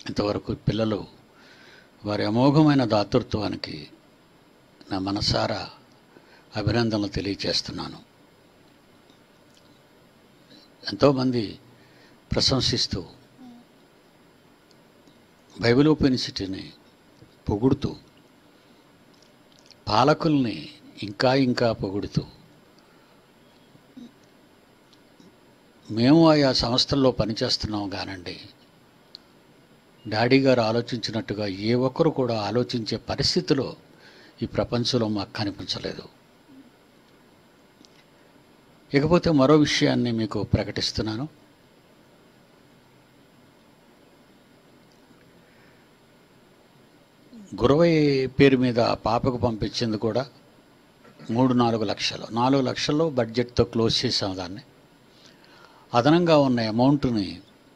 ఇంతవరకు పిల్లలు వారి అమోఘమైన దాతృత్వానికి నా మనసారా అభినందనలు తెలియజేస్తున్నాను ఎంతోమంది ప్రశంసిస్తూ బైబిల్ యూనివర్సిటీని పొగుడుతూ పాలకుల్ని ఇంకా ఇంకా పొగుడుతూ మేము ఆయా సంస్థల్లో పనిచేస్తున్నాం కానండి డాడీ గారు ఆలోచించినట్టుగా ఏ ఒక్కరు కూడా ఆలోచించే పరిస్థితిలో ఈ ప్రపంచంలో మాకు కనిపించలేదు ఇకపోతే మరో విషయాన్ని మీకు ప్రకటిస్తున్నాను గురవై పేరు మీద పాపకు పంపించింది కూడా మూడు నాలుగు లక్షలు నాలుగు లక్షల్లో బడ్జెట్తో క్లోజ్ చేసాం దాన్ని అదనంగా ఉన్న అమౌంట్ని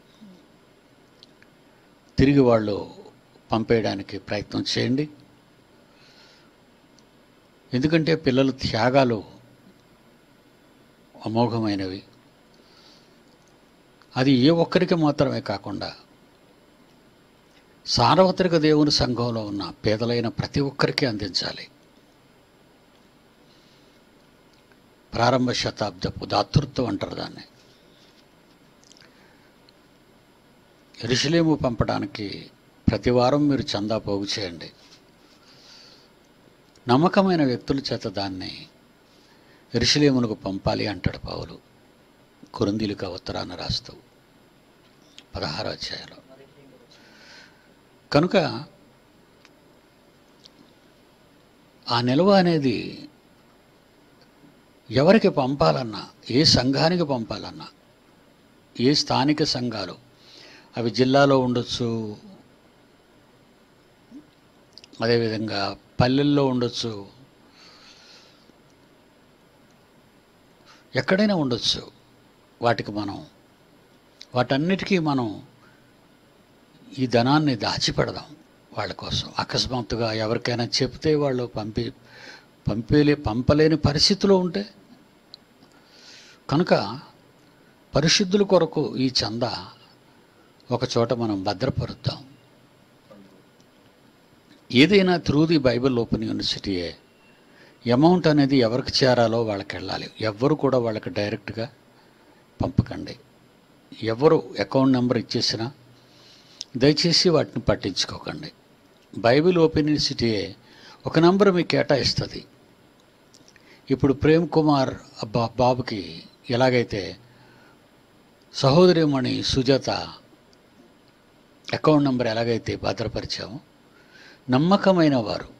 తిరిగి వాళ్ళు పంపేయడానికి ప్రయత్నం చేయండి ఎందుకంటే పిల్లల త్యాగాలు అమోఘమైనవి అది ఏ ఒక్కరికి మాత్రమే కాకుండా సార్వత్రిక దేవుని సంఘంలో ఉన్న పేదలైన ప్రతి ఒక్కరికి అందించాలి ప్రారంభ శతాబ్దపు దాతృత్వం అంటారు దాన్ని ఎరుసలేము పంపడానికి ప్రతి వారం మీరు చందా పోగు చేయండి నమ్మకమైన వ్యక్తుల చేత దాన్ని ఎరుసలేమునకు పంపాలి అంటాడు పౌలు కురందీలుగా ఉత్తరాన్ని రాస్తూ పదహారో అధ్యాయంలో కనుక ఆ నిల్వ అనేది ఎవరికి పంపాలన్నా ఏ సంఘానికి పంపాలన్నా ఏ స్థానిక సంఘాలు అవి జిల్లాలో ఉండొచ్చు అదేవిధంగా పల్లెల్లో ఉండొచ్చు ఎక్కడైనా ఉండొచ్చు వాటికి మనం వాటన్నిటికీ మనం ఈ ధనాన్ని దాచిపెడదాం వాళ్ళ కోసం అకస్మాత్తుగా ఎవరికైనా చెప్తే వాళ్ళు పంపి పంపేలే పంపలేని పరిస్థితిలో ఉంటే కనుక పరిశుద్ధుల కొరకు ఈ చందా ఒక చోట మనం భద్రపరుద్దాం ఏదైనా త్రూ ది బైబిల్ ఓపెన్ యూనివర్సిటీయే అమౌంట్ అనేది ఎవరికి చేరాలో వాళ్ళకి వెళ్ళాలి ఎవ్వరు కూడా వాళ్ళకి డైరెక్ట్గా పంపకండి ఎవరు అకౌంట్ నెంబర్ ఇచ్చేసినా దయచేసి వాటిని పట్టించుకోకండి బైబిల్ ఓపెన్ యూనివర్సిటీయే ఒక నంబర్ మీకు కేటాయిస్తుంది ఇప్పుడు ప్రేమ్ కుమార్ బా బాబుకి ఎలాగైతే సహోదరిమణి సుజాత అకౌంట్ నెంబర్ ఎలాగైతే భద్రపరిచామో నమ్మకమైన వారు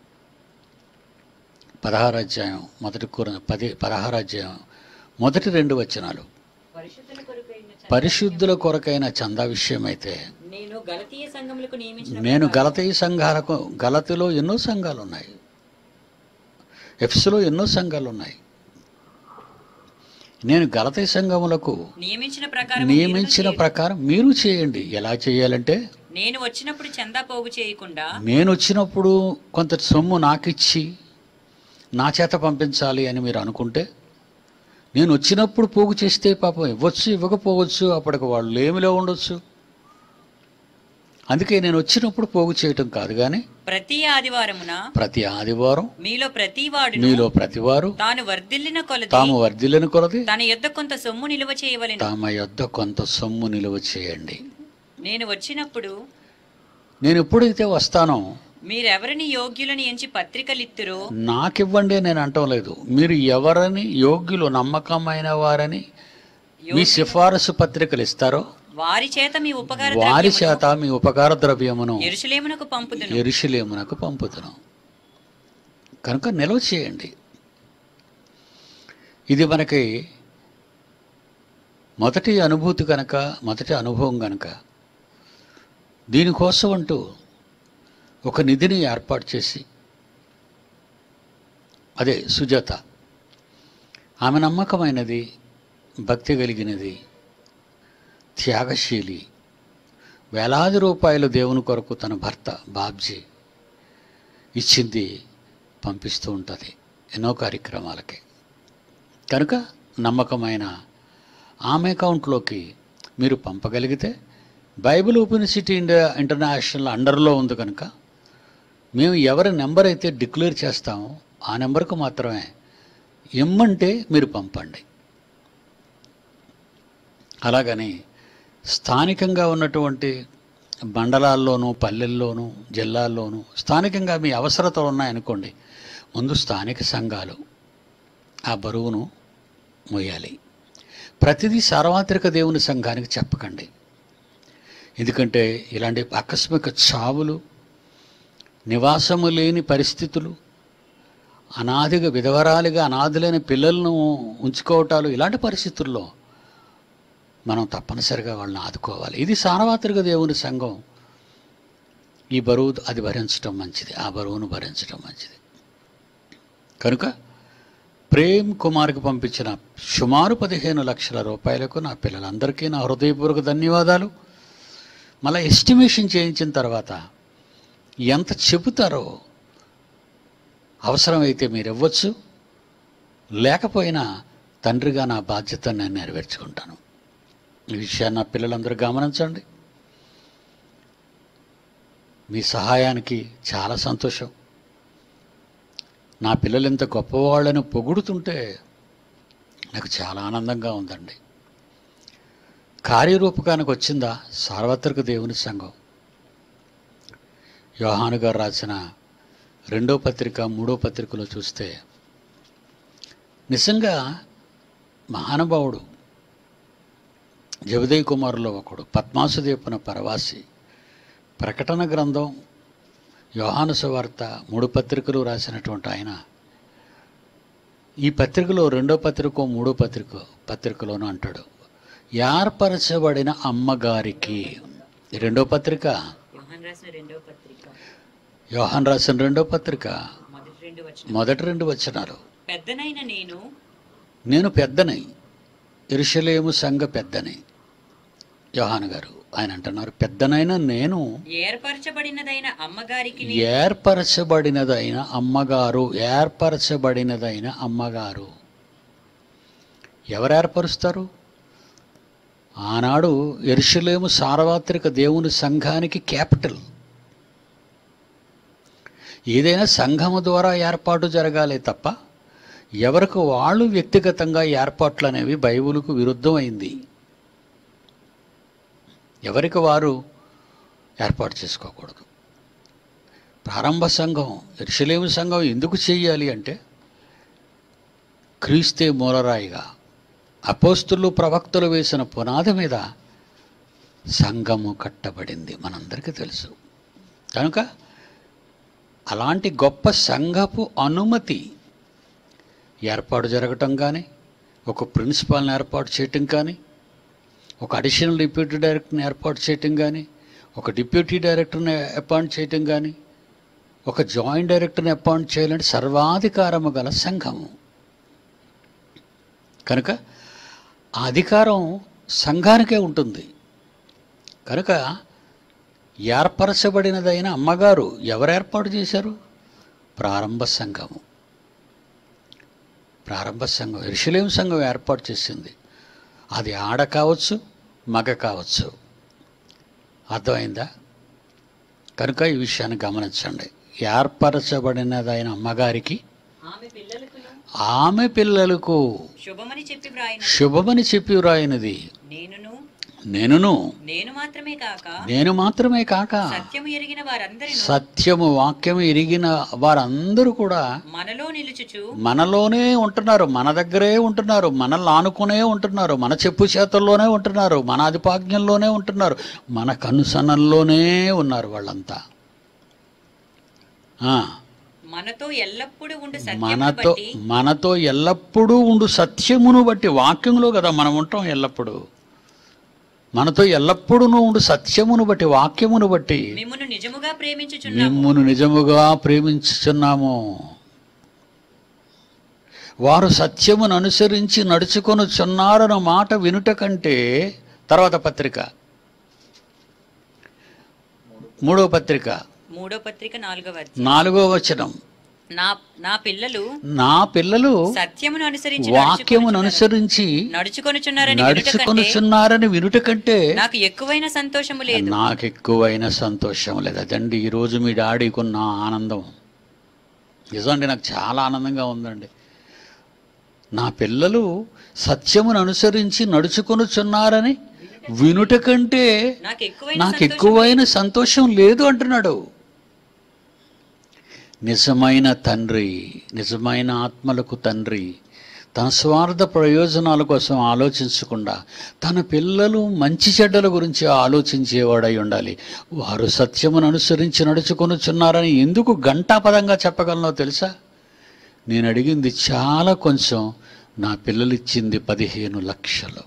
పదహారు అధ్యాయం మొదటి కూర పది పదహారు అధ్యాయం మొదటి రెండు వచనాలు పరిశుద్ధుల కొరకైన చందా పరిశుద్ధుల కొరకైన చందా విషయం అయితే నేను గలతీయ సంఘములకు నియమించిన నేను ప్రకారం గలతీ సంఘాలకు గలతిలో ఎన్నో సంఘాలు ఉన్నాయి ఎఫ్స్లో ఎన్నో సంఘాలు ఉన్నాయి నేను గలతీ సంఘములకు నియమించిన ప్రకారం నియమించిన ప్రకారం మీరు చేయండి ఎలా చేయాలంటే నేను వచ్చినప్పుడు చందా పోగు చేయకుండా నేను వచ్చినప్పుడు కొంత సొమ్ము నాకిచ్చి నా చేత పంపించాలి అని మీరు అనుకుంటే నేను వచ్చినప్పుడు పోగు చేస్తే పాపం ఇవ్వచ్చు ఇవ్వకపోవచ్చు అప్పటికి వాళ్ళు లేమిలో ఉండొచ్చు అందుకే నేను వచ్చినప్పుడు పోగు చేయటం కాదు కానీ ప్రతి ఆదివారమున ప్రతి ఆదివారం మీలో ప్రతి వాడును మీలో ప్రతివారు తాను వర్ధిల్లిన కొలది తాము వర్ధిల్లని కొలది తన యొద్ద కొంత సొమ్ము నిలువ చేయవలెను తమ యొద్ద కొంత సొమ్ము నిలువ చేయండి నేను వచ్చినప్పుడు నేను ఎప్పుడైతే వస్తానో మీరెవరిని యోగ్యులని ఎంచి పత్రికలిత్తురో నాకివ్వండి నేను అంటం లేదు మీరు ఎవరని యోగ్యులు నమ్మకమైన వారని మీ సిఫారసు పత్రికలు ఇస్తారో వారి చేత మీ ఉపకార వారి చేత మీ ఉపకార ద్రవ్యమును ఎరుసలేమునకు పంపుదును ఎరుషులేమునకు పంపుతున్నాం కనుక నిల్వ చేయండి ఇది మనకి మొదటి అనుభూతి కనుక మొదటి అనుభవం కనుక దీనికోసం అంటూ ఒక నిధిని ఏర్పాటు చేసి అదే సుజాత ఆమె నమ్మకమైనది భక్తి కలిగినది త్యాగశీలి వేలాది రూపాయలు దేవుని కొరకు తన భర్త బాబ్జీ ఇచ్చింది పంపిస్తూ ఉంటుంది ఎన్నో కార్యక్రమాలకి కనుక నమ్మకమైన ఆమె అకౌంట్లోకి మీరు పంపగలిగితే Bible open city India international అండర్లో ఉంది కనుక మేము ఎవరి నెంబర్ అయితే డిక్లేర్ చేస్తామో ఆ నెంబర్కు మాత్రమే ఇమ్మంటే మీరు పంపండి అలాగని స్థానికంగా ఉన్నటువంటి మండలాల్లోనూ పల్లెల్లోనూ జిల్లాల్లోనూ స్థానికంగా మీ అవసరతలు ఉన్నాయనుకోండి ముందు స్థానిక సంఘాలు ఆ బరువును మోయాలి ప్రతిదీ సార్వత్రిక దేవుని సంఘానికి చెప్పకండి ఎందుకంటే ఇలాంటి ఆకస్మిక చావులు నివాసము లేని పరిస్థితులు అనాదిగా విధవరాలుగా అనాథులైన పిల్లలను ఉంచుకోవటాలు ఇలాంటి పరిస్థితుల్లో మనం తప్పనిసరిగా వాళ్ళని ఆదుకోవాలి ఇది సార్వత్రిక దేవుని సంఘం ఈ బరువు అది భరించడం మంచిది ఆ బరువును భరించడం మంచిది కనుక ప్రేమ్ కుమార్కి పంపించిన సుమారు పదిహేను లక్షల రూపాయలకు నా పిల్లలందరికీ నా హృదయపూర్వక ధన్యవాదాలు మళ్ళీ ఎస్టిమేషన్ చేయించిన తర్వాత ఎంత చెబుతారో అవసరమైతే మీరు ఇవ్వచ్చు లేకపోయినా తండ్రిగా నా బాధ్యతను నేను నెరవేర్చుకుంటాను ఈ విషయాన్ని నా పిల్లలందరూ గమనించండి మీ సహాయానికి చాలా సంతోషం నా పిల్లలు ఇంత గొప్పవాళ్ళని పొగుడుతుంటే నాకు చాలా ఆనందంగా ఉందండి కార్యరూపకానికి వచ్చిందా సార్వత్రిక దేవుని సంఘం యోహాను గారు రాసిన రెండో పత్రిక మూడో పత్రికలో చూస్తే నిజంగా మహానుభావుడు జగదయ్ కుమారులో ఒకడు పద్మాసుదీపన పరవాసి ప్రకటన గ్రంథం యోహాను సువార్త మూడు పత్రికలు రాసినటువంటి ఆయన ఈ పత్రికలో రెండో పత్రిక మూడో పత్రిక పత్రికలోనూ అంటాడు ఏర్పరచబడిన అమ్మగారికి ఈ రెండో పత్రిక యోహాన్ రాసిన రెండవ పత్రిక యోహాన్ రాసిన రెండో పత్రిక మొదటి రెండు వచ్చిన మొదటి రెండు వచనాలు పెద్దనైన నేను నేను పెద్దని ఇరుషలేము సంఘ పెద్దని యోహాన్ గారు ఆయన అంటున్నారు పెద్దనైనా నేను ఏర్పరచబడినదైన అమ్మగారికి ఏర్పరచబడినదైన అమ్మగారు ఏర్పరచబడినదైన అమ్మగారు ఎవరు ఏర్పరుస్తారు ఆనాడు ఎరుషలేము సార్వత్రిక దేవుని సంఘానికి క్యాపిటల్ ఏదైనా సంఘము ద్వారా ఏర్పాటు జరగాలి తప్ప ఎవరికి వాళ్ళు వ్యక్తిగతంగా ఏర్పాట్లు అనేవి బైబిల్కు విరుద్ధమైంది ఎవరికి వారు ఏర్పాటు చేసుకోకూడదు ప్రారంభ సంఘం ఎరుషలేము సంఘం ఎందుకు చేయాలి అంటే క్రీస్తే మూలరాయిగా అపోస్తులు ప్రవక్తలు వేసిన పునాది మీద సంఘము కట్టబడింది మనందరికీ తెలుసు కనుక అలాంటి గొప్ప సంఘపు అనుమతి ఏర్పాటు జరగటం కానీ ఒక ప్రిన్సిపాల్ని ఏర్పాటు చేయటం కానీ ఒక అడిషనల్ డిప్యూటీ డైరెక్టర్ని ఏర్పాటు చేయటం కానీ ఒక డిప్యూటీ డైరెక్టర్ని అపాయింట్ చేయటం కానీ ఒక జాయింట్ డైరెక్టర్ని అపాయింట్ చేయాలంటే సర్వాధికారము గల సంఘము కనుక ఆ అధికారం సంఘానికే ఉంటుంది కనుక ఏర్పరచబడినదైన అమ్మగారు ఎవరు ఏర్పాటు చేశారు ప్రారంభ సంఘము ప్రారంభ సంఘం ఎరుషలేం సంఘం ఏర్పాటు చేసింది అది ఆడ కావచ్చు మగ కావచ్చు అర్థమైందా కనుక ఈ విషయాన్ని గమనించండి ఏర్పరచబడినదైన అమ్మగారికి ఆమె పిల్లలకు ఆమె పిల్లలకు శుభమని చెప్పి వ్రాయిన శుభమని చెప్పి వ్రాయినది నేనును నేనును నేను మాత్రమే కాక నేను మాత్రమే కాక సత్యము ఎరిగిన వారందరినీ సత్యము వాక్యము ఎరిగిన వారందరూ కూడా మనలో నిలుచుచు మనలోనే ఉంటున్నారు మన దగ్గరే ఉంటున్నారు మనల్ని ఆనుకునే ఉంటున్నారు మన చెప్పు చేతల్లోనే ఉంటున్నారు మన అధిపాజ్ఞంలోనే ఉంటున్నారు మన కనుసనల్లోనే ఉన్నారు వాళ్ళంతా ఆ, మనతో ఎల్లప్పుడూ ఉండు సత్యమును మనతో బట్టి మనతో ఎల్లప్పుడూ ఉండు సత్యమును బట్టి వాక్యంలో కదా మనం ఉంటాం ఎల్లప్పుడూ మనతో ఎల్లప్పుడూ ఉండు సత్యమును బట్టి వాక్యమును బట్టి మిమ్మును నిజముగా ప్రేమించుచున్నాము మిమ్మును నిజముగా ప్రేమించుచున్నాము వారు సత్యమును అనుసరించి నడుచుకొనుచున్నారన్న మాట వినుట కంటే తర్వాత పత్రిక మూడో పత్రిక మూడో పత్రిక నాలుగవ అధ్యాయం. నాలుగో వచనం నా నా పిల్లలు నా పిల్లలు సత్యమును అనుసరించి వాక్యమును అనుసరించి నడుచుకొనుచున్నారని వినుట కంటే నడుచుకొనుచున్నారని వినుట కంటే నాకు ఎక్కువైన సంతోషము లేదు నాకు ఎక్కువైన సంతోషం లేదు అదండి ఈరోజు మీ డాడీకున్న ఆనందం నిజమండి నాకు చాలా ఆనందంగా ఉందండి నా పిల్లలు సత్యమును అనుసరించి నడుచుకొనుచున్నారని వినుట కంటే నాకు ఎక్కువైన నాకు సంతోషము ఎక్కువైన సంతోషం లేదు అంటున్నాడు నిజమైన తండ్రి నిజమైన ఆత్మలకు తండ్రి తన స్వార్థ ప్రయోజనాల కోసం ఆలోచించకుండా తన పిల్లలు మంచి చెడ్డల గురించి ఆలోచించేవాడై ఉండాలి వారు సత్యమును అనుసరించి నడుచుకొనుచున్నారని ఎందుకు ఘంటాపదంగా చెప్పగలనో తెలుసా నేను అడిగింది చాలా కొంచెం నా పిల్లలు ఇచ్చింది పదిహేను లక్షలు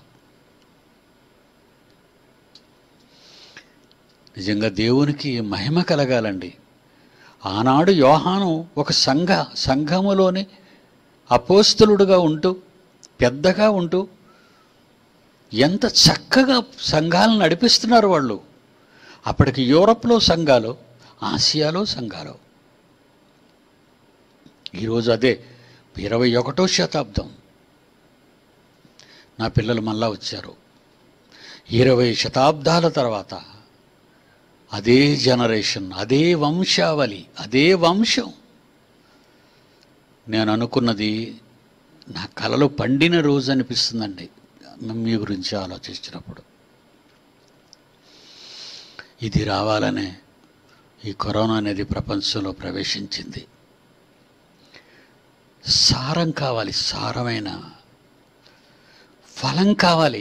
నిజంగా దేవునికి మహిమ కలగాలండి ఆనాడు యోహాను ఒక సంఘ సంఘములోని అపోస్తలుడుగా ఉంటూ పెద్దగా ఉంటూ ఎంత చక్కగా సంఘాలను నడిపిస్తున్నారు వాళ్ళు అప్పటికి యూరప్లో సంఘాలు ఆసియాలో సంఘాలు ఈరోజు అదే ఇరవై ఒకటో శతాబ్దం నా పిల్లలు మళ్ళా వచ్చారు ఇరవై శతాబ్దాల తర్వాత అదే జనరేషన్ అదే వంశావళి అదే వంశం నేను అనుకున్నది నా కలలు పండిన రోజు అనిపిస్తుందండి మీ గురించి ఆలోచించినప్పుడు ఇది రావాలనే ఈ కరోనా అనేది ప్రపంచంలో ప్రవేశించింది సారం కావాలి సారమైన ఫలం కావాలి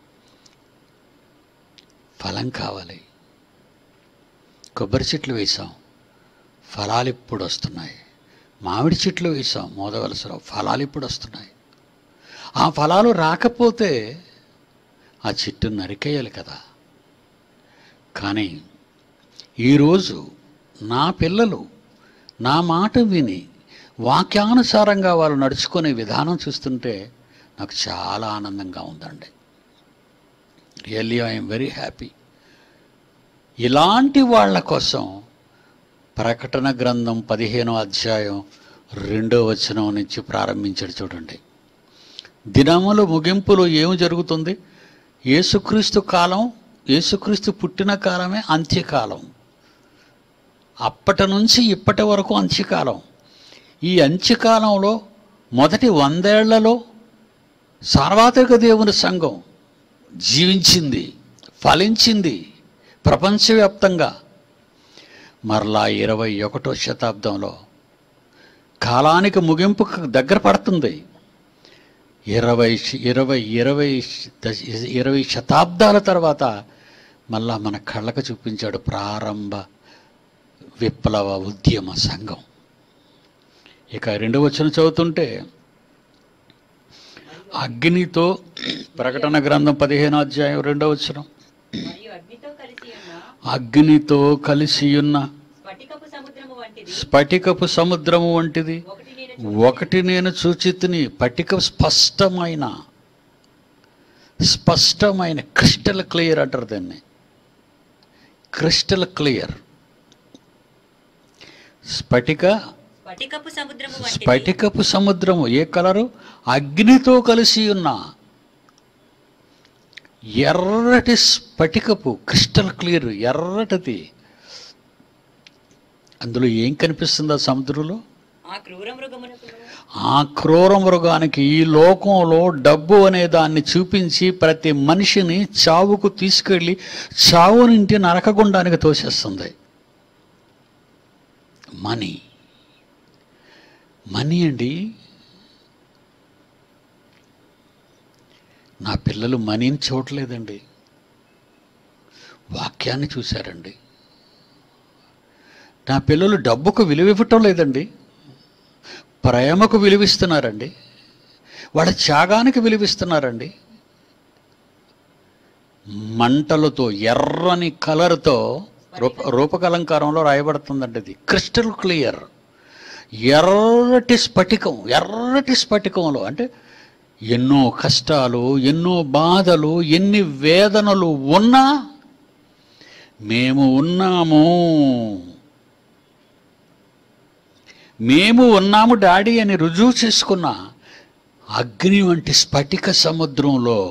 ఫలం కావాలి కొబ్బరి చెట్లు వేసాం ఫలాలు ఇప్పుడు వస్తున్నాయి మామిడి చెట్లు వేసాం మోదవలసలో ఫలాలు ఇప్పుడు వస్తున్నాయి ఆ ఫలాలు రాకపోతే ఆ చెట్టు నరికేయాలి కదా కానీ ఈరోజు నా పిల్లలు నా మాట విని వాక్యానుసారంగా వాళ్ళు నడుచుకునే విధానం చూస్తుంటే నాకు చాలా ఆనందంగా ఉందండి రియల్లీ ఐఎమ్ వెరీ హ్యాపీ ఇలాంటి వాళ్ళ కోసం ప్రకటన గ్రంథం పదిహేనో అధ్యాయం రెండో వచనం నుంచి ప్రారంభించాడు చూడండి దినములు ముగింపులో ఏమి జరుగుతుంది యేసుక్రీస్తు కాలం యేసుక్రీస్తు పుట్టిన కాలమే అంత్యకాలం అప్పటి నుంచి ఇప్పటి వరకు అంత్యకాలం ఈ అంత్యకాలంలో మొదటి వందేళ్లలో సార్వత్రిక దేవుని సంఘం జీవించింది ఫలించింది ప్రపంచవ్యాప్తంగా మరలా ఇరవై ఒకటో శతాబ్దంలో కాలానికి ముగింపు దగ్గర పడుతుంది ఇరవై శ- ఇరవై ఇరవై శ- దశ- ఇరవై శతాబ్దాల తర్వాత మళ్ళా మన కళ్ళకు చూపించాడు ప్రారంభ విప్లవ ఉద్యమ సంఘం ఇక రెండవ వచ్చిన చదువుతుంటే అగ్నితో ప్రకటన గ్రంథం పదిహేను అధ్యాయం రెండవ వచనం మరియు అగ్నితో కలిసి ఉన్న అగ్నితో కలిసి ఉన్న స్ఫటికపు సముద్రము వంటిది స్ఫటికపు సముద్రము వంటిది ఒకటి నేను ఒకటి నేను చూచితిని పట్టిక స్పష్టమైన స్పష్టమైన క్రిస్టల్ క్లియర్ అంటారు దాన్ని క్రిస్టల్ క్లియర్ స్ఫటిక స్ఫటికపు సముద్రము వంటిది స్ఫటికపు సముద్రము ఏ కలరు అగ్నితో కలిసి ఉన్న ఎర్రటి స్ఫటికపు క్రిస్టల్ క్లియర్ ఎర్రటిది అందులో ఏం కనిపిస్తుంది ఆ సముద్రంలో ఆ క్రూర మృగమునకు ఆ క్రూర మృగానికి ఈ లోకంలో డబ్బు అనే దాన్ని చూపించి ప్రతి మనిషిని చావుకు తీసుకెళ్ళి చావు నుండి నరకగుండానికి తోసేస్తుంది మనీ మనీ అండి నా పిల్లలు మనీని చూడలేదండి వాక్యాన్ని చూశారండి నా పిల్లలు డబ్బుకు విలువ ఇవ్వటం లేదండి ప్రేమకు విలువిస్తున్నారండి వాళ్ళ త్యాగానికి విలువిస్తున్నారండి మంటలతో ఎర్రని కలర్తో రూప రూపకలంకారంలో రాయబడుతుందండి ఇది క్రిస్టల్ క్లియర్ ఎర్రటి స్ఫటికం ఎర్రటి స్ఫటికంలో అంటే ఎన్నో కష్టాలు ఎన్నో బాధలు ఎన్ని వేదనలు ఉన్నా మేము ఉన్నాము మేము ఉన్నాము డాడీ అని రుజువు చేసుకున్న అగ్ని వంటి స్ఫటిక సముద్రంలో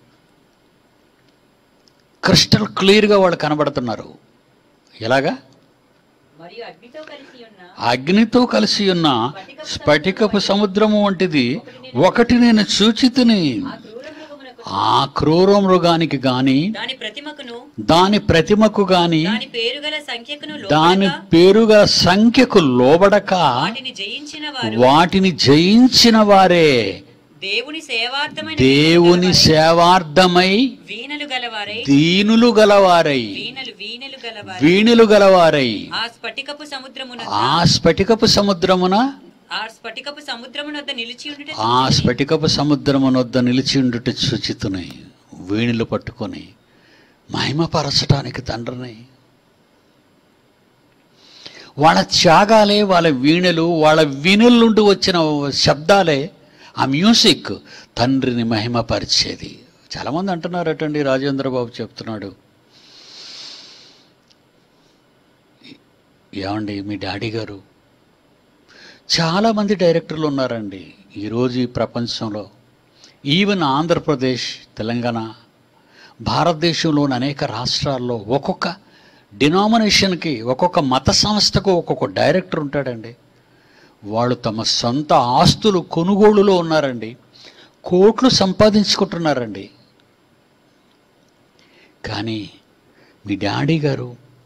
క్రిస్టల్ క్లియర్గా వాళ్ళు కనబడుతున్నారు ఎలాగా మరియు అగ్నితో కలిసి ఉన్న అగ్నితో కలిసి ఉన్న స్ఫటికపు సముద్రము వంటిది ఒకటి నేను సూచితిని ఆ క్రూర మృగమునకు ఆ క్రూర మృగానికి గాని దాని ప్రతిమకును దాని ప్రతిమకు గాని దాని పేరుగల సంఖ్యకును దాని లోబడక పేరుగా సంఖ్యకు లోబడక వాటిని జయించిన వారు వాటిని జయించిన వారే దేవుని సేవార్థమైన దేవుని సేవార్థమై వీణలు గలవారై దీనులు గలవారై వీణలు వీణలు గలవారై వీణులు గలవారై ఆ స్ఫటికపు సముద్రమున ఆ స్ఫటికపు సముద్రమున ఆ స్ఫటికపు సముద్రమునొద్ద నిలిచి ఉండుట ఆ స్ఫటికపు సముద్రమునొద్ద నిలిచి ఉండుట సూచితుని వీణులు పట్టుకొని మహిమపరచటానికి తండ్రిని వాళ్ళ త్యాగాలే వాళ్ళ వీణలు వాళ్ళ వీణుల నుండి వచ్చిన శబ్దాలే ఆ మ్యూజిక్ తండ్రిని మహిమపరిచేది చాలామంది అంటున్నారటండి రాజేంద్ర బాబు చెప్తున్నాడు ఏమండి మీ డాడీ గారు చాలామంది డైరెక్టర్లు ఉన్నారండి ఈరోజు ఈ ప్రపంచంలో ఈవెన్ ఆంధ్రప్రదేశ్ తెలంగాణ భారతదేశంలోని అనేక రాష్ట్రాల్లో ఒక్కొక్క డినామినేషన్కి ఒక్కొక్క మత సంస్థకు ఒక్కొక్క డైరెక్టర్ ఉంటాడండి వాళ్ళు తమ సొంత ఆస్తులు కొనుగోలులో ఉన్నారండి కోట్లు సంపాదించుకుంటున్నారండి కానీ మీ డాడీ గారు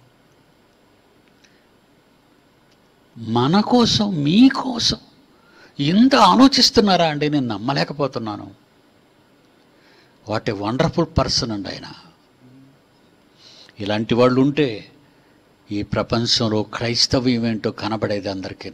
మన కోసం మీ కోసం ఇంత ఆలోచిస్తున్నారా అండి నేను నమ్మలేకపోతున్నాను వాట్ ఏ వండర్ఫుల్ పర్సన్ అండి ఆయన ఇలాంటి వాళ్ళు ఉంటే ఈ ప్రపంచంలో క్రైస్తవ్యం ఏంటో కనబడేది అందరికీ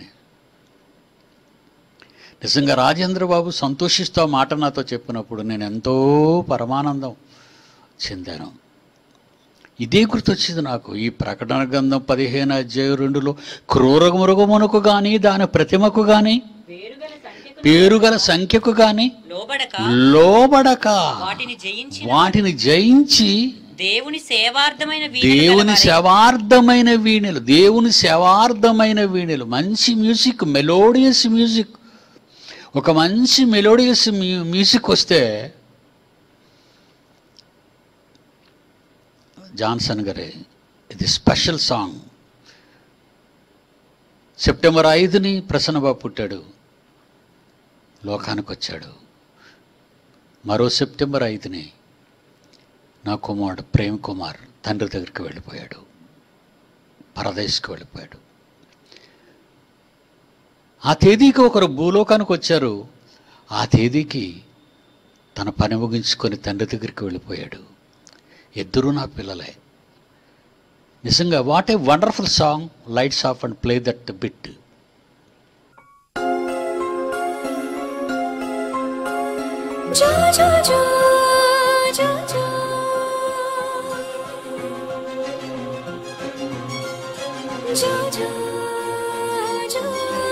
నిజంగా రాజేంద్ర బాబు సంతోషిస్తూ ఆ మాట నాతో చెప్పినప్పుడు నేను ఎంతో పరమానందం చెందాను ఇదే గుర్తొచ్చింది నాకు ఈ ప్రకటన గ్రంథం పదిహేను అధ్యాయం రెండులో క్రూర మృగమునకు కానీ దాని ప్రతిమకు కానీ పేరుగల సంఖ్యకు పేరుగల సంఖ్యకు కానీ లోబడక లోబడక వాటిని జయించిన వాటిని జయించి దేవుని సేవార్థమైన వీణలు దేవుని గలవారై శవార్థమైన వీణులు దేవుని శవార్థమైన వీణులు మంచి మ్యూజిక్ మెలోడియస్ మ్యూజిక్ ఒక మంచి మెలోడియస్ మ్యూజిక్ వస్తే జాన్సన్ గారి ఇది స్పెషల్ సాంగ్ సెప్టెంబర్ ఐదుని ప్రసన్నబాబు పుట్టాడు లోకానికి వచ్చాడు మరో సెప్టెంబర్ ఐదుని నా కుమారుడు ప్రేమ్ కుమార్ తండ్రి దగ్గరికి వెళ్ళిపోయాడు పరదేశ్కి వెళ్ళిపోయాడు ఆ తేదీకి ఒకరు భూలోకానికి వచ్చారు ఆ తేదీకి తన పని ముగించుకొని తండ్రి దగ్గరికి వెళ్ళిపోయాడు ఇద్దరూ నా పిల్లలే నిజంగా what a wonderful song lights off and play that bit Jo jo jo jo jo Jo jo jo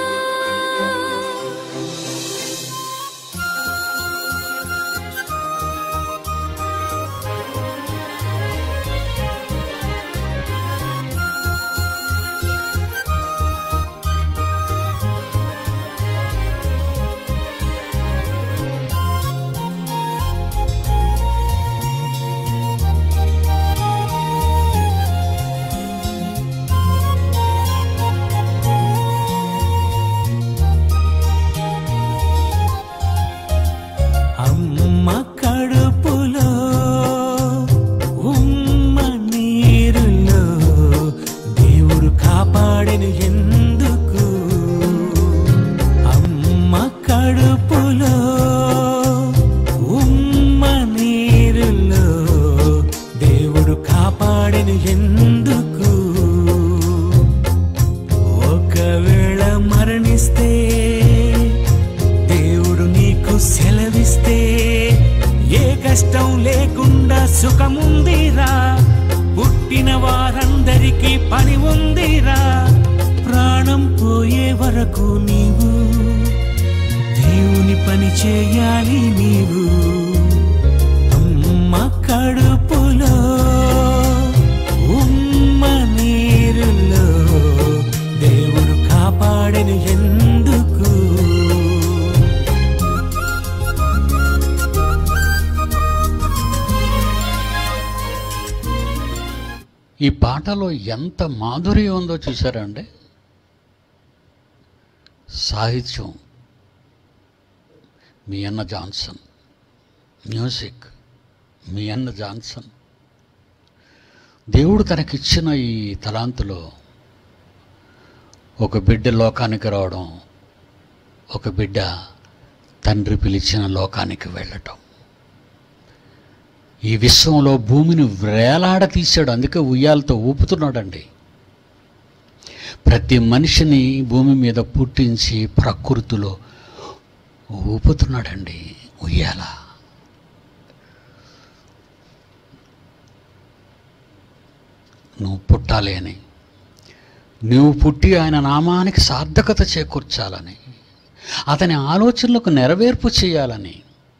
అమ్మ కడుపులో ఉమ్మ నీరులో దేవుడు కాపాడెను ఎందుకు అమ్మ కడుపులో ఉమ్మ నీరులో దేవుడు కాపాడెను ఎందుకు ఒకవేళ మరణిస్తే దేవుడు నీకు సెలవిస్తే ఏ కష్టం లేకుండా సుఖముందిరా పుట్టిన వారందరికీ పని ఉందిరా ప్రాణం పోయే వరకు నీవు దేవుని పని చేయాలి నీవు అమ్మ కడుపులో ఉమ్మ నీరులో దేవుడు కాపాడెను ఎన్నో ఈ పాటలో ఎంత మాధుర్యం ఉందో చూసారా అండి సాహిత్యం మీ అన్న జాన్సన్ మ్యూజిక్ మీ అన్న జాన్సన్ దేవుడు తనకిచ్చిన ఈ తలాంతులో ఒక బిడ్డ లోకానికి రావడం ఒక బిడ్డ తండ్రి పిలిచిన లోకానికి వెళ్ళటం ఈ విశ్వంలో భూమిని వేలాడ తీశాడు అందుకే ఉయ్యాలతో ఊపుతున్నాడండి ప్రతి మనిషిని భూమి మీద పుట్టించి ప్రకృతిలో ఊపుతున్నాడండి ఉయ్యాల నువ్వు పుట్టాలి అని నువ్వు పుట్టి ఆయన నామానికి సార్థకత చేకూర్చాలని అతని ఆలోచనలకు నెరవేర్పు చేయాలని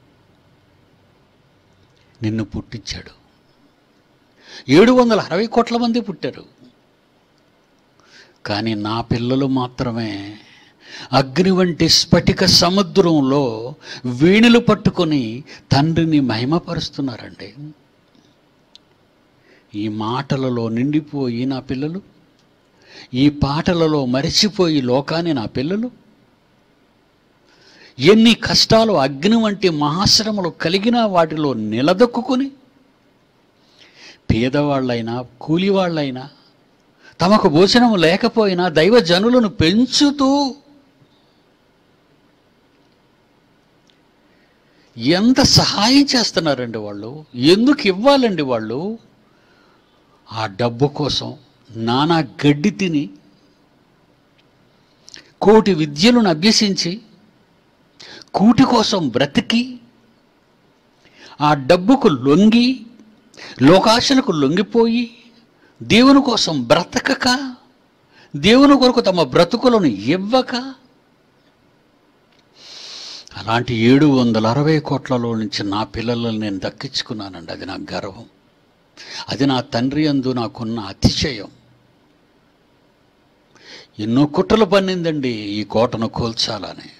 నిన్ను పుట్టించాడు ఏడు వందల అరవై కోట్ల మంది పుట్టారు కానీ నా పిల్లలు మాత్రమే అగ్ని వంటి స్ఫటిక సముద్రంలో వీణులు పట్టుకొని తండ్రిని మహిమపరుస్తున్నారండి ఈ మాటలలో నిండిపోయి నా పిల్లలు ఈ పాటలలో మరిచిపోయి లోకాన్ని నా పిల్లలు ఎన్ని కష్టాలు అగ్ని వంటి మహాశ్రమలు కలిగినా వాటిలో నిలదొక్కుని పేదవాళ్ళైనా కూలివాళ్ళైనా తమకు భోజనం లేకపోయినా దైవ జనులను పెంచుతూ ఎంత సహాయం చేస్తున్నారండి వాళ్ళు ఎందుకు ఇవ్వాలండి వాళ్ళు ఆ డబ్బు కోసం నానా గడ్డి తిని కోటి విద్యలను అభ్యసించి కూటి కోసం బ్రతికి ఆ డబ్బుకు లొంగి లోకాశలకు లొంగిపోయి దేవుని కోసం బ్రతకక దేవుని కొరకు తమ బ్రతుకులను ఇవ్వక అలాంటి ఏడు వందల అరవై కోట్లలో నుంచి నా పిల్లలను నేను దక్కించుకున్నానండి అది నా గర్వం అది నా తండ్రి అందు నాకున్న అతిశయం ఎన్నో కుట్రలు పన్నిందండి ఈ కోటను కూల్చాలని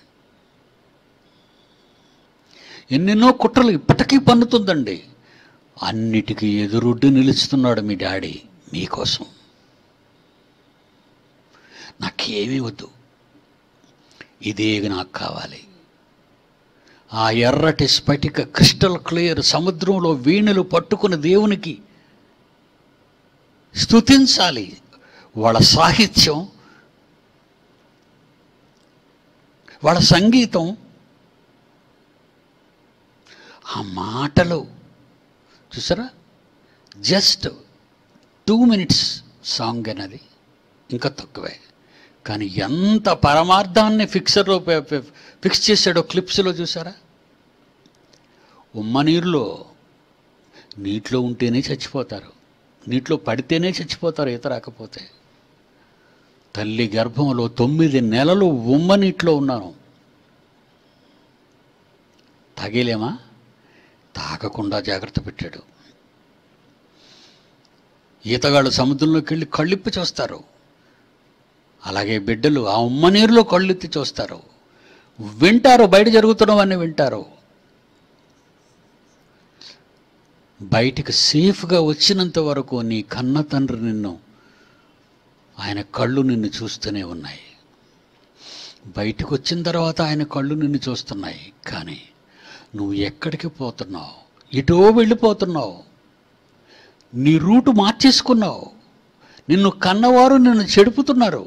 ఎన్నెన్నో కుట్రలు ఇప్పటికీ పన్నుతుందండి అన్నిటికీ ఎదురొడ్డి నిలుస్తున్నాడు మీ డాడీ మీకోసం నాకేమీ వద్దు ఇదే నాకు కావాలి ఆ ఎర్రటి స్ఫటిక క్రిస్టల్ క్లియర్ సముద్రంలో వీణులు పట్టుకుని దేవునికి స్తుతించాలి వాళ్ళ సాహిత్యం వాళ్ళ సంగీతం ఆ మాటలు చూసారా జస్ట్ టూ మినిట్స్ సాంగ్ అనేది ఇంకా తక్కువే కానీ ఎంత పరమార్థాన్ని ఫిక్సర్లో పె- పె- ఫిక్స్ చేశాడో క్లిప్స్లో చూసారా ఉమ్మ నీరులో నీటిలో ఉంటేనే చచ్చిపోతారు నీటిలో పడితేనే చచ్చిపోతారు ఈత రాకపోతే తల్లి గర్భంలో తొమ్మిది నెలలు ఉమ్మ నీటిలో ఉన్నాను తాగేలేమా తాగకుండా జాగ్రత్త పెట్టాడు ఈతగాళ్ళు సముద్రంలోకి వెళ్ళి కళ్ళిప్పి చూస్తారు అలాగే బిడ్డలు ఆ ఉమ్మ నీరులో కళ్ళెత్తి చూస్తారు వింటారు బయట జరుగుతున్నవన్నీ వింటారు బయటికి సేఫ్గా వచ్చినంత వరకు నీ కన్న తండ్రి నిన్ను ఆయన కళ్ళు నిన్ను చూస్తూనే ఉన్నాయి బయటికి వచ్చిన తర్వాత ఆయన కళ్ళు నిన్ను చూస్తున్నాయి కానీ నువ్వు ఎక్కడికి పోతున్నావు ఇటో వెళ్ళిపోతున్నావు నీ రూటు మార్చేసుకున్నావు నిన్ను కన్నవారు నిన్ను చెడుపుతున్నారు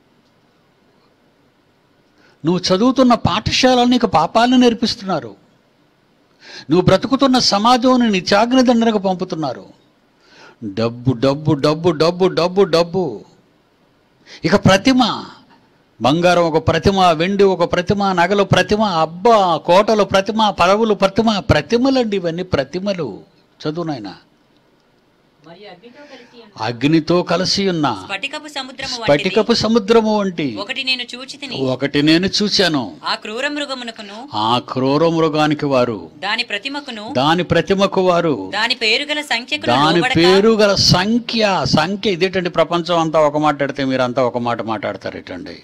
నువ్వు చదువుతున్న పాఠశాల నీకు పాపాలను నేర్పిస్తున్నారు నువ్వు బ్రతుకుతున్న సమాజం నిత్యాగ్ని దండనకు పంపుతున్నారు డబ్బు డబ్బు డబ్బు డబ్బు డబ్బు డబ్బు ఇక ప్రతిమ బంగారం ఒక ప్రతిమ వెండి ఒక ప్రతిమ నగలు ప్రతిమ అబ్బా కోటలు ప్రతిమ పదవులు ప్రతిమ ప్రతిమలండి ఇవన్నీ ప్రతిమలు చదువు నాయనా మరియు అగ్నితో కలిసి ఉన్న అగ్నితో కలిసి ఉన్న స్ఫటికపు సముద్రము వంటిది స్ఫటికపు సముద్రము వంటి ఒకటి నేను చూచి తిని ఒకటి నేను చూశాను ఆ క్రూర మృగమునకును ఆ క్రూర మృగానికి వారు దాని ప్రతిమకును దాని ప్రతిమకు వారు దాని పేరు గల సంఖ్యకు దాని లోబడక పేరు గల సంఖ్య సంఖ్య ఇదేటండి ప్రపంచం అంతా ఒక మాట్లాడితే మీరంతా ఒక మాట మాట్లాడతారు ఇటండి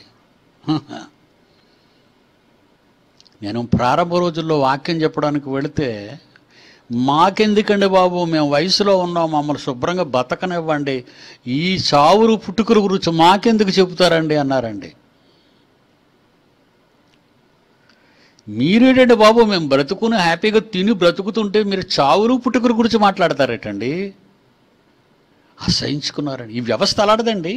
నేను ప్రారంభ రోజుల్లో వాక్యం చెప్పడానికి వెళితే మాకెందుకండి బాబు మేము వయసులో ఉన్నాం మమ్మల్ని శుభ్రంగా బతకనివ్వండి ఈ చావురు పుట్టుకుల గురించి మాకెందుకు చెబుతారండి అన్నారండి మీరేటండి బాబు మేము బ్రతుకుని హ్యాపీగా తిని బ్రతుకుతుంటే మీరు చావురు పుట్టుకుల గురించి మాట్లాడతారేటండి అసహించుకున్నారండి ఈ వ్యవస్థ అలాడదండి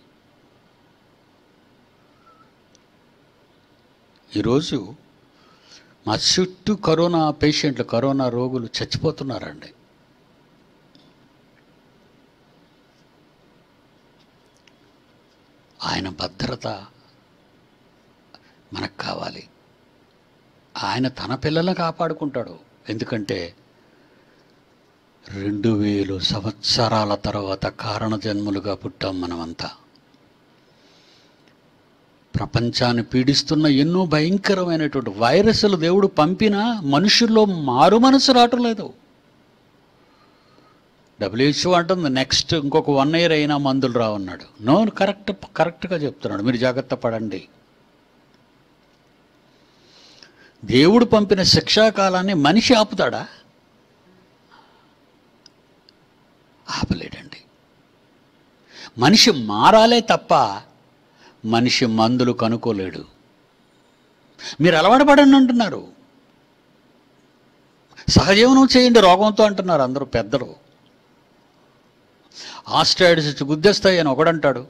ఈరోజు మా చుట్టూ కరోనా పేషెంట్లు కరోనా రోగులు చచ్చిపోతున్నారండి ఆయన భద్రత మనకు కావాలి ఆయన తన పిల్లల్ని కాపాడుకుంటాడు ఎందుకంటే రెండు వేలు సంవత్సరాల తర్వాత కారణ జన్ములుగా పుట్టాం మనమంతా ప్రపంచాన్ని పీడిస్తున్న ఎన్నో భయంకరమైనటువంటి వైరస్లు దేవుడు పంపినా మనుషుల్లో మారు మనసు రావటం లేదు డబ్ల్యూహెచ్ఓ అంటుంది నెక్స్ట్ ఇంకొక వన్ ఇయర్ అయినా మందులు రావన్నాడు నో కరెక్ట్ కరెక్ట్గా చెప్తున్నాడు మీరు జాగ్రత్త పడండి దేవుడు పంపిన శిక్షాకాలాన్ని మనిషి ఆపుతాడా ఆపలేడండి మనిషి మారాలే తప్ప మనిషి మందులు కనుక్కోలేడు మీరు అలవాటు పడండి అంటున్నారు సహజీవనం చేయండి రోగంతో అంటున్నారు అందరూ పెద్దలు ఆస్ట్రాయిడ్స్ వచ్చి గుద్దేస్తాయి అని ఒకడంటాడు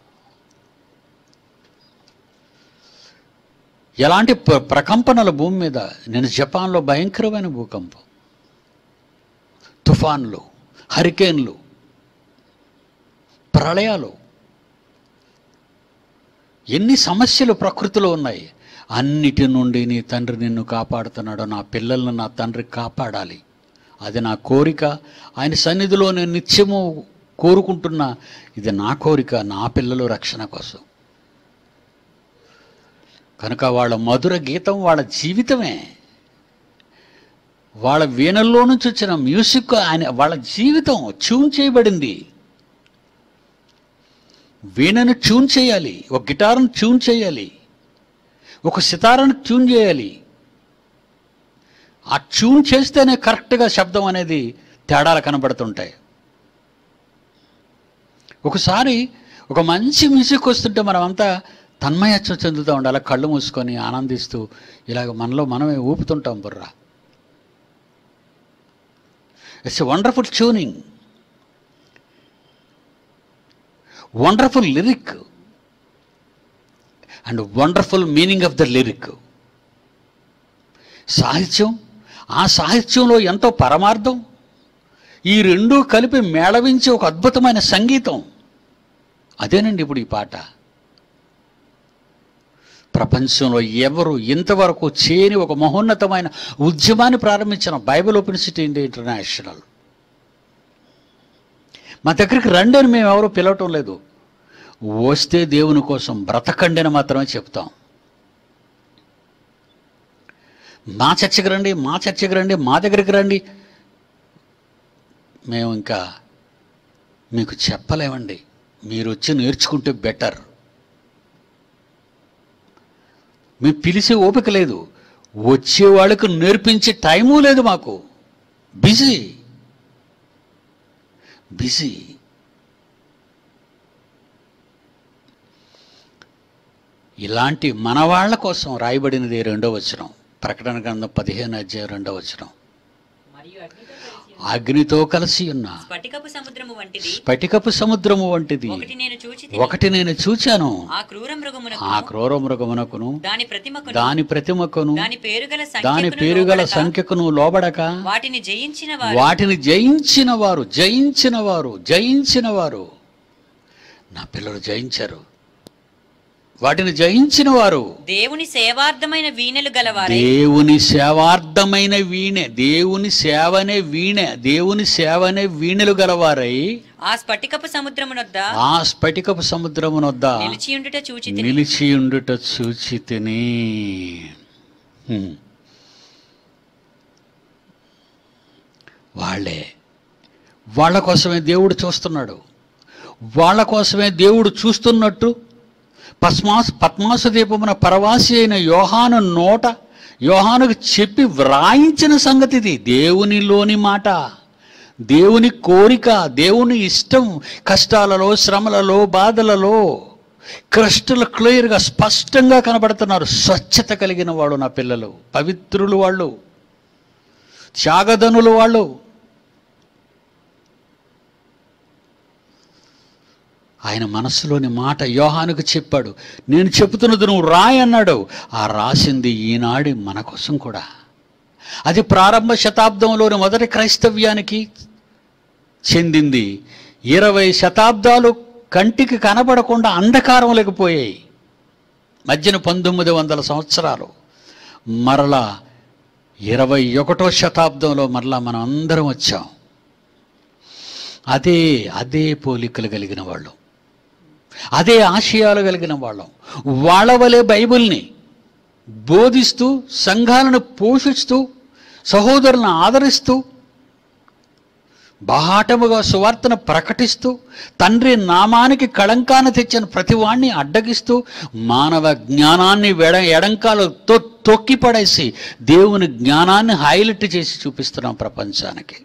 ఎలాంటి ప్ర- ప్రకంపనలు భూమి మీద నేను జపాన్లో భయంకరమైన భూకంపం తుఫాన్లు హరికేన్లు ప్రళయాలు ఎన్ని సమస్యలు ప్రకృతిలో ఉన్నాయి అన్నిటి నుండి నీ తండ్రి నిన్ను కాపాడుతున్నాడు నా పిల్లలను నా తండ్రి కాపాడాలి అది నా కోరిక ఆయన సన్నిధిలో నేను నిత్యము కోరుకుంటున్న ఇది నా కోరిక నా పిల్లలు రక్షణ కోసం కనుక వాళ్ళ మధుర గీతం వాళ్ళ జీవితమే వాళ్ళ వీణల్లో నుంచి వచ్చిన మ్యూజిక్ ఆయన వాళ్ళ జీవితం ట్యూన్ చేయబడింది వీణను ట్యూన్ చేయాలి ఒక గిటార్ను ట్యూన్ చేయాలి ఒక సితారాను ట్యూన్ చేయాలి ఆ ట్యూన్ చేస్తేనే కరెక్ట్గా శబ్దం అనేది తేడాలు కనబడుతుంటాయి ఒకసారి ఒక మంచి మ్యూజిక్ వస్తుంటే మనమంతా తన్మయత్వం చెందుతూ ఉండాలి కళ్ళు మూసుకొని ఆనందిస్తూ ఇలాగ మనలో మనమే ఊపుతుంటాం బుర్రా it's a wonderful tuning wonderful lyric and wonderful meaning of the lyric సాహిత్యం ఆ సాహిత్యంలో ఎంతో పరమార్థం ఈ రెండూ కలిపి మేళవించే ఒక అద్భుతమైన సంగీతం అదేనండి ఇప్పుడు ఈ పాట ప్రపంచంలో ఎవరు ఇంతవరకు చేయని ఒక మహోన్నతమైన ఉద్యమాన్ని ప్రారంభించిన Bible open city India international మా దగ్గరికి రండి అని మేము ఎవరు పిలవటం లేదు వస్తే దేవుని కోసం బ్రతకండి అని మాత్రమే చెప్తాం మా చర్చకి రండి మా చర్చకి రండి మా దగ్గరికి రండి మేము ఇంకా మీకు చెప్పలేమండి మీరు వచ్చి నేర్చుకుంటే బెటర్ మీ పిలిచే ఓపిక లేదు వచ్చే వాళ్ళకు నేర్పించే టైము లేదు మాకు బిజీ బిజీ ఇలాంటి మనవాళ్ల కోసం రాయబడినది రెండో వచనం ప్రకటన గ్రంథం పదిహేను అధ్యాయం రెండో వచనం అగ్నితో కలిసి ఉన్న స్ఫటికపు సముద్రము వంటిది స్ఫటికపు సముద్రము వంటిది ఒకటి నేను చూచి ఒకటి నేను చూచాను ఆ క్రూర మృగమునకు ఆ క్రూర మృగమునకును దాని ప్రతిమకును దాని ప్రతిమకును దాని పేరుగల దాని సంఖ్యకును పేరుగల లోబడక, సంఖ్యకును లోబడక వాటిని జయించిన వారు వాటిని జయించిన వారు జయించిన వారు జయించిన వారు నా పిల్లలు జయించారు వాటిని జయించిన వారు దేవుని సేవార్థమైన వీణెలు గలవారై దేవుని సేవార్థమైన వీణె దేవుని సేవనే వీణె దేవుని సేవనే వీణెలు గలవారై ఆ స్ఫటికపు సముద్రమునొద్ద ఆ స్ఫటికపు సముద్రమునొద్ద నిలిచియుండుట చూచి నిలిచి ఉండుట చూచి తిని వాళ్ళే వాళ్ళ కోసమే దేవుడు చూస్తున్నాడు వాళ్ళ కోసమే దేవుడు చూస్తున్నట్టు పద్మాస్ పద్మాసు దీపమున పరవాసి అయిన యోహాను నోట యోహానుకు చెప్పి వ్రాయించిన సంగతి ఇది దేవునిలోని మాట దేవుని కోరిక దేవుని ఇష్టం కష్టాలలో శ్రమలలో బాధలలో క్రిస్టల్ క్లియర్గా స్పష్టంగా కనబడుతున్నారు స్వచ్ఛత కలిగిన వాడు నా పిల్లలు పవిత్రులు వాళ్ళు త్యాగధనులు వాళ్ళు ఆయన మనస్సులోని మాట యోహానుకు చెప్పాడు నేను చెబుతున్నది నువ్వు రాయి అన్నాడు ఆ రాసింది ఈనాడి మన కోసం కూడా అది ప్రారంభ శతాబ్దంలోని మొదటి క్రైస్తవ్యానికి చెందింది ఇరవై శతాబ్దాలు కంటికి కనబడకుండా అంధకారం లేకపోయాయి మధ్యన పంతొమ్మిది వందల సంవత్సరాలు మరలా ఇరవై ఒకటో శతాబ్దంలో మరలా మనం అందరం వచ్చాం అదే అదే పోలికలు కలిగిన వాళ్ళు అదే ఆశయాలు కలిగిన వాళ్ళం వాళ్ళ వలె బైబిల్ని బోధిస్తూ సంఘాలను పోషిస్తూ సహోదరులను ఆదరిస్తూ బాహాటముగా సువార్తను ప్రకటిస్తూ తండ్రి నామానికి కళంకాన్ని తెచ్చిన ప్రతివాణ్ణి అడ్డగిస్తూ మానవ జ్ఞానాన్ని వెడ ఎడంకాలతో తొక్కి పడేసి దేవుని జ్ఞానాన్ని హైలైట్ చేసి చూపిస్తున్నాం ప్రపంచానికి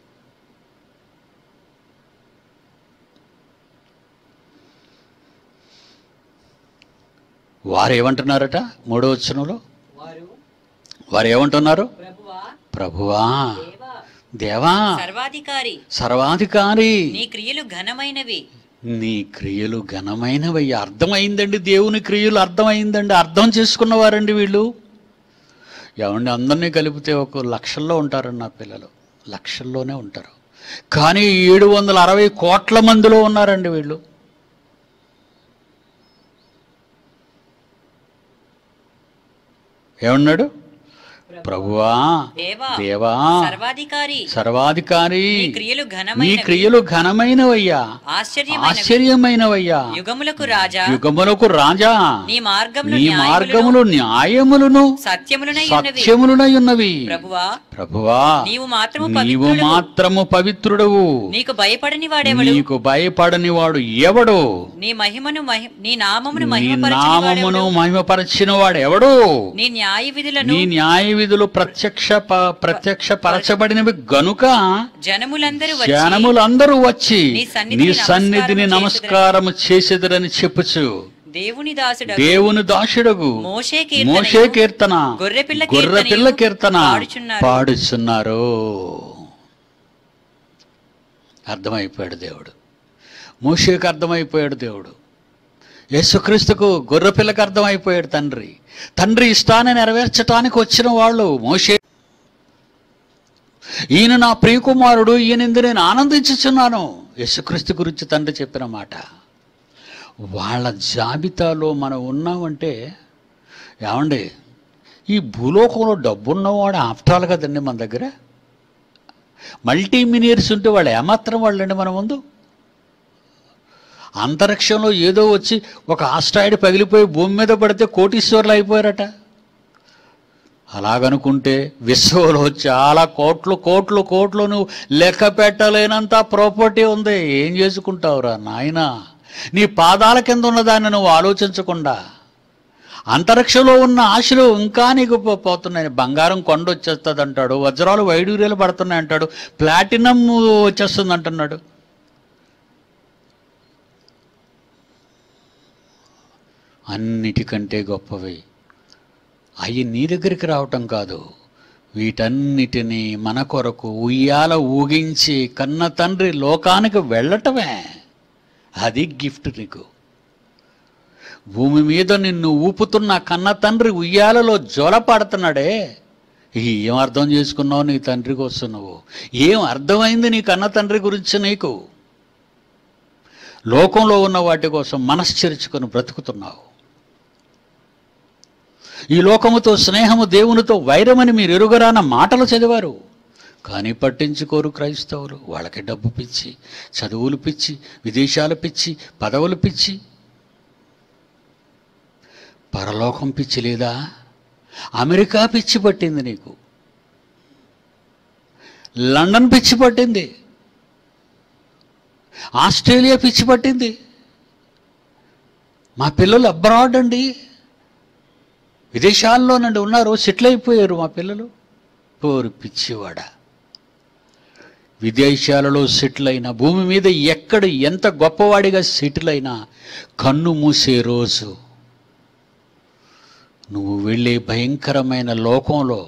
వారు ఏమంటున్నారట మూడో వచనంలో వారు వారు ఏమంటున్నారు ప్రభువా ప్రభువా దేవా దేవా సర్వాధికారి సర్వాధికారి నీ క్రియలు ఘనమైనవి నీ క్రియలు ఘనమైనవి అర్థమైందండి దేవుని క్రియలు అర్థమైందండి అర్థం చేసుకున్నవారండి వీళ్ళు ఏమండి అందరినీ కలిపితే ఒక లక్షల్లో ఉంటారండి నా పిల్లలు లక్షల్లోనే ఉంటారు కానీ ఏడు వందల అరవై కోట్ల మందిలో ఉన్నారండి వీళ్ళు ఏమన్నాడు ప్రభువా దేవా దేవా సర్వాధికారి సర్వాధికారి నీ క్రియలు నీ ఘనమైనవి క్రియలు ఘనమైనవయ్యా ఆశ్చర్యమైనవి ఆశ్చర్యమైనవయ్యా యుగములకు రాజా యుగములకు రాజా నీ మార్గములు నీ న్యాయములను, మార్గములు న్యాయములను సత్యములనై ఉన్నవి సత్యములునై ఉన్నవి ప్రభువా ప్రభువా నీవు మాత్రము నీవు పవిత్రుడవు. మాత్రము పవిత్రుడవు నీకు భయపడని వాడెవడు నీకు భయపడని వాడు ఎవడు నీ మహిమను మహి- నీ నామమును నీ మహిమపరచని నామమును వాడెవడు? మహిమపరచిన వాడు ఎవడు నీ న్యాయ విధులను నీ న్యాయ విధులు ప్రత్యక్ష ప- ప్రత్యక్ష పరచబడినవి గనుక జనములందరూ వచ్చి జనములందరూ వచ్చి నీ సన్నిధిని నీ సన్నిధిని నమస్కారము నమస్కారం చేసేదరని చెప్పుచు దేవుని దాసుడు దేవుని దాసుడగు మోషే కీర్తనయు, మోషే కీర్తన గొర్రెపిల్ల గొర్రెపిల్ల కీర్తనయు కీర్తన పాడుచున్నారు. పాడుచున్నారు అర్థమైపోయాడు దేవుడు మోషేకి అర్థమైపోయాడు దేవుడు యేసుక్రీస్తుకు గొర్రెపిల్లకి అర్థమైపోయాడు తండ్రి తండ్రి ఇష్టాన్ని నెరవేర్చటానికి వచ్చిన వాళ్ళు మోషే ఈయన నా ప్రియకుమారుడు ఈయనందు నేను ఆనందించుచున్నాను యేసుక్రీస్తు గురించి తండ్రి చెప్పిన మాట వాళ్ళ జాబితాలో మనం ఉన్నామంటే ఏమండి ఈ భూలోకంలో డబ్బున్నవాడు ఆఫ్టాల్ కదండి మన దగ్గర మల్టీ మినియర్స్ ఉంటే వాళ్ళు ఏమాత్రం వాళ్ళండి మన ముందు అంతరిక్షంలో ఏదో వచ్చి ఒక ఆస్ట్రాయిడ్ పగిలిపోయి భూమి మీద పడితే కోటీశ్వర్లు అయిపోయారట అలాగనుకుంటే విశ్వంలో చాలా కోట్లు కోట్లు కోట్లు నువ్వు లెక్క పెట్టలేనంత ప్రాపర్టీ ఉంది ఏం చేసుకుంటావురా నాయనా నీ పాదాల కింద ఉన్నదాన్ని నువ్వు ఆలోచించకుండా అంతరిక్షంలో ఉన్న ఆశలు ఇంకా నీకు పో- పోతున్నాయి బంగారం కొండ వచ్చేస్తుంది అంటాడు వజ్రాలు వైడూర్యాలు పడుతున్నాయి అంటాడు ప్లాటినం వచ్చేస్తుంది అంటున్నాడు అన్నిటికంటే గొప్పవి అవి నీ దగ్గరికి రావటం కాదు వీటన్నిటినీ మన కొరకు ఉయ్యాల ఊగించి కన్న తండ్రి లోకానికి వెళ్ళటమే అది గిఫ్ట్ నీకు భూమి మీద నిన్ను ఊపుతున్న కన్న తండ్రి ఉయ్యాలలో జోలపాడుతున్నాడే ఏం అర్థం చేసుకున్నావు నీ తండ్రికి వస్తున్నావు ఏం అర్థమైంది నీ కన్న తండ్రి గురించి నీకు లోకంలో ఉన్న వాటి కోసం మనశ్చరించుకొని బ్రతుకుతున్నావు ఈ లోకముతో స్నేహము దేవునితో వైరమని మీరు ఎరుగరాన మాటలు చదివారు కానీ పట్టించుకోరు క్రైస్తవులు వాళ్ళకి డబ్బు పిచ్చి చదువులు పిచ్చి విదేశాల పిచ్చి పదవులు పిచ్చి పరలోకం పిచ్చి లేదా అమెరికా పిచ్చి పట్టింది నీకు లండన్ పిచ్చి పట్టింది ఆస్ట్రేలియా పిచ్చి పట్టింది మా పిల్లలు అబ్రాడ్ అండి విదేశాల్లో నుండి ఉన్నారు సెటిల్ అయిపోయారు మా పిల్లలు పోరు పిచ్చివాడ విదేశాలలో సెటిల్ అయిన భూమి మీద ఎక్కడ ఎంత గొప్పవాడిగా సెటిల్ అయినా కన్ను మూసే రోజు నువ్వు వెళ్ళే భయంకరమైన లోకంలో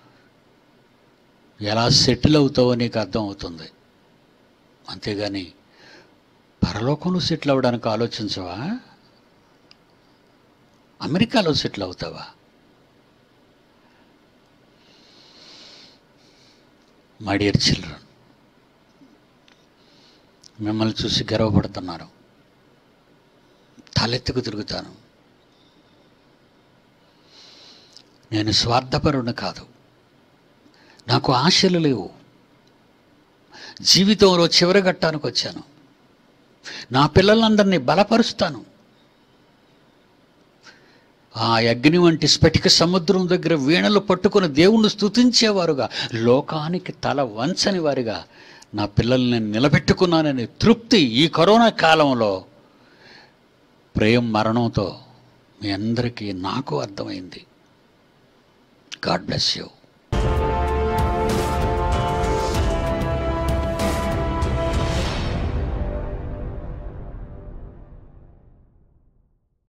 ఎలా సెటిల్ అవుతావో నీకు అర్థం అవుతుంది అంతేగాని పరలోకంలో సెటిల్ అవ్వడానికి ఆలోచించవా అమెరికాలో సెటిల్ అవుతావా మై డియర్ చిల్డ్రన్ మిమ్మల్ని చూసి గర్వపడుతున్నాను తలెత్తుకు తిరుగుతాను నేను స్వార్థపరుని కాదు నాకు ఆశలు లేవు జీవితంలో చివరి ఘట్టానికి వచ్చాను నా పిల్లలందరినీ బలపరుస్తాను ఆ అగ్ని వంటి స్ఫటిక సముద్రం దగ్గర వీణలు పట్టుకుని దేవుణ్ణి స్తుతించేవారుగా లోకానికి తల వంచని వారిగా నా పిల్లల్ని నేను నిలబెట్టుకున్నాననే తృప్తి ఈ కరోనా కాలంలో ప్రేమ మరణంతో మీ అందరికీ నాకు అర్థమైంది గాడ్ బ్లెస్ యూ